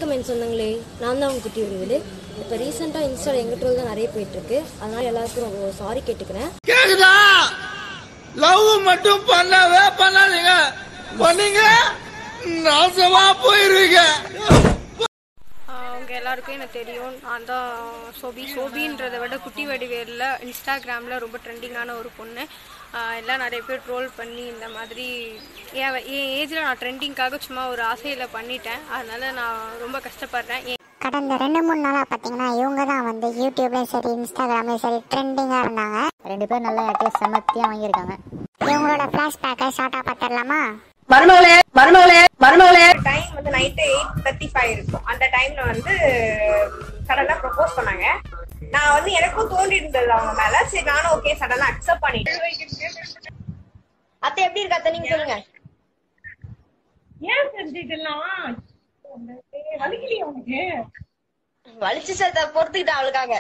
வணக்கம் என் சொந்தங்களே நான் தான் உங்கள் குட்டி வருவது இப்போ ரீசெண்டாக இன்ஸ்டாவில் எங்கள் ட்ரோல் தான் நிறைய போயிட்டுருக்கு அதனால் எல்லாருக்கும் ரொம்ப சாரி கேட்டுக்கிறேன் கேக்குதா லவ் மட்டும் பண்ணவே பண்ணாதீங்க பண்ணீங்க நாசமா போயிருவீங்க அவங்க எல்லாருக்கும் எனக்கு தெரியும் நான் தான் சோபி சோபின்றதை விட குட்டி வடிவேலில் இன்ஸ்டாகிராமில் ரொம்ப ட்ரெண்டிங்கான ஒரு பொண்ணு ஆஹ் எல்லாம் நிறைய பேர் ட்ரோல் பண்ணி இந்த மாதிரி என் வ- என் ஏஜில் நான் ட்ரெண்டிங்காக சும்மா ஒரு ஆசையில் பண்ணிட்டேன் அதனால நான் ரொம்ப கஷ்டப்படுறேன் என் கடந்த ரெண்டு மூணு நாளாக பார்த்தீங்கன்னா இவங்க தான் வந்து யூடியூப்லேயும் சரி இன்ஸ்டாகிராம்லேயும் சரி ட்ரெண்டிங்காக இருந்தாங்க ரெண்டு பேரும் நல்லா யார்ட்டையும் செமத்தியாக வாங்கியிருக்காங்க இவங்களோட ஃப்ளாஷ்பேக்கை ஷார்ட்டாக பார்த்துடலாமா மருமகளே மருமகளே மருமகளே டைம் வந்து நைட்டு எயிட் தேர்ட்டி ஃபைவ் இருக்கும் அந்த டைம்ல வந்து சடனா ப்ரொபோஸ் பண்ணாங்க நான் வந்து எனக்கும் தோண்டி இருந்தது அவங்க மேல சரி நானும் ஓகே சடனா அக்செப்ட் பண்ணிட்டேன் அத்தை எப்படி இருக்கு அத்தை நீங்கள் சொல்லுங்க ஏன் செஞ்சுக்கலாம் வலிக்கலையா உனக்கு வலிச்சு சார் பொறுத்துக்கிட்டேன் அவளுக்காக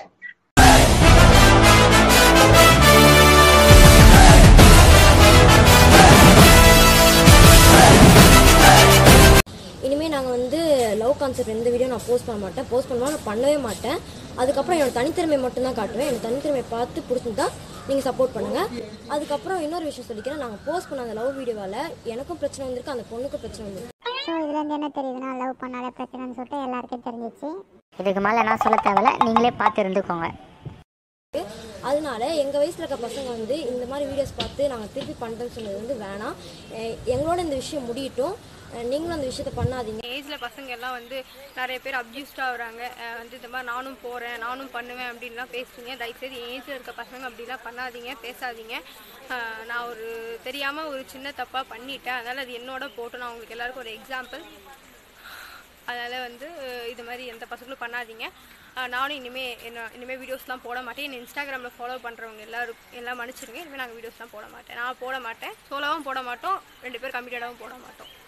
இனிமேல் நாங்கள் வந்து லவ் கான்செப்ட் எந்த வீடியோ நான் போஸ்ட் பண்ண மாட்டேன் போஸ்ட் பண்ணுவோம் நான் பண்ணவே மாட்டேன் அதுக்கப்புறம் என்னோட தனித்திறமை மட்டும்தான் காட்டுவேன் என்னோட தனித்திறமையை பார்த்து பிடிச்சிருந்தா நீங்கள் சப்போர்ட் பண்ணுங்கள் அதுக்கப்புறம் இன்னொரு விஷயம் சொல்லிக்கிறேன் நாங்கள் போஸ்ட் பண்ண அந்த லவ் வீடியோவால் எனக்கும் பிரச்சனை வந்திருக்கு அந்த பொண்ணுக்கும் பிரச்சனை வந்திருக்கு ஸோ இதுலேருந்து என்ன தெரியுதுன்னா லவ் பண்ணாலே பிரச்சனைன்னு சொல்லிட்டு எல்லாருக்கும் தெரிஞ்சிச்சு இதுக்கு மேலே நான் சொல்ல தேவையில்ல நீங்களே பார்த்து இருந்துக்கோங்க அதனால எங்கள் வயசில் இருக்க பசங்க வந்து இந்த மாதிரி வீடியோஸ் பார்த்து நாங்கள் திருப்பி பண்ணுறோன்னு சொன்னது வந்து வேணாம் அஹ் எங்களோட இந்த விஷயம் முடியட்டும் அஹ் நீங்களும் அந்த விஷயத்த பண்ணாதீங்க ஏஜில் பசங்க எல்லாம் வந்து நிறைய பேர் அப்யூஸ்டாக ஆகுறாங்க அஹ் வந்து இந்த மாதிரி நானும் போகிறேன் நானும் பண்ணுவேன் அப்படின்லாம் பேசுறீங்க தயவுசெய்து என் ஏஜில் இருக்க பசங்க அப்படிலாம் பண்ணாதீங்க பேசாதீங்க அஹ் நான் ஒரு தெரியாமல் ஒரு சின்ன தப்பாக பண்ணிட்டேன் அதனால் அது என்னோட போட்டு நான் உங்களுக்கு எல்லாருக்கும் ஒரு எக்ஸாம்பிள் அதனால் வந்து அஹ் இது மாதிரி எந்த பசங்களும் பண்ணாதீங்க அஹ் நானும் இனிமேல் என்ன இனிமேல் வீடியோஸ்லாம் போட மாட்டேன் என்ன இன்ஸ்டாகிராமில் ஃபாலோ பண்ணுறவங்க எல்லாரும் எல்லாம் மன்னிச்சிருங்க இனிமேல் நாங்கள் வீடியோஸ்லாம் போட மாட்டேன் நான் போட மாட்டேன் சோலோவும் போட மாட்டோம் ரெண்டு பேர் கம்மிட்டடாகவும் போட மாட்டோம்